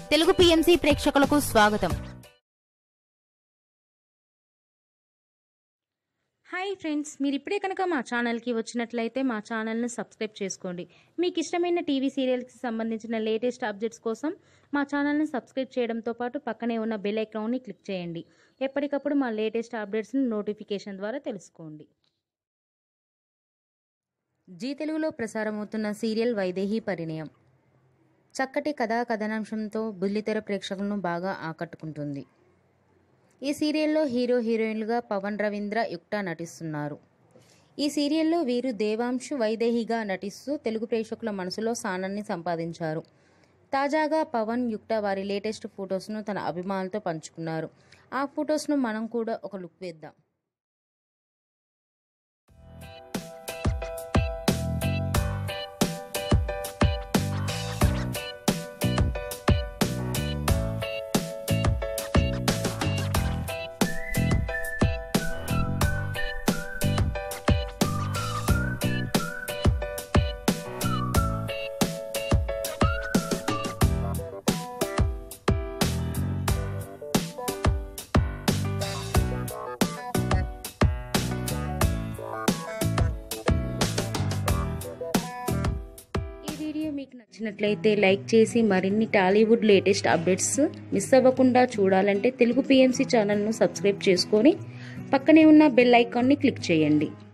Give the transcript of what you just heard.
Telugu PMC ప్రేక్షకులకు స్వాగతం hi friends మీరు ఇప్పుడే కనుక మా ఛానల్కి వచ్చినట్లయితే మా ఛానల్ని సబ్స్క్రైబ్ చేసుకోండి మీకు ఇష్టమైన టీవీ సీరియల్కి సంబంధించిన లేటెస్ట్ అప్డేట్స్ కోసం మా ఛానల్ని సబ్స్క్రైబ్ చేయడంతో పాటు పక్కనే ఉన్న బెల్ ఐకాన్ని క్లిక్ చేయండి ఎప్పటికప్పుడు మా లేటెస్ట్ అప్డేట్స్ని నోటిఫికేషన్ ద్వారా తెలుసుకోండి జీ తెలుగులో ప్రసారమవుతున్న సీరియల్ వైదేహి పరిణయం చక్కటి కథా కథనాంశంతో బుల్లితెర ప్రేక్షకులను బాగా ఆకట్టుకుంటుంది ఈ సీరియల్లో హీరో హీరోయిన్లుగా పవన్ రవీంద్ర యుక్త నటిస్తున్నారు ఈ సీరియల్లో వీరు దేవాంశు వైదేహిగా నటిస్తూ తెలుగు ప్రేక్షకుల మనసులో స్థానాన్ని సంపాదించారు తాజాగా పవన్ యుక్త వారి లేటెస్ట్ ఫొటోస్ను తన అభిమానులతో పంచుకున్నారు ఆ ఫొటోస్ను మనం కూడా ఒక లుక్ వేద్దాం ఈ వీడియో మీకు నచ్చినట్లయితే లైక్ చేసి మరిన్ని టాలీవుడ్ లేటెస్ట్ అప్డేట్స్ మిస్ అవ్వకుండా చూడాలంటే తెలుగు పిఎంసి ఛానల్ను సబ్స్క్రైబ్ చేసుకొని పక్కనే ఉన్న బెల్ ఐకాన్ని క్లిక్ చేయండి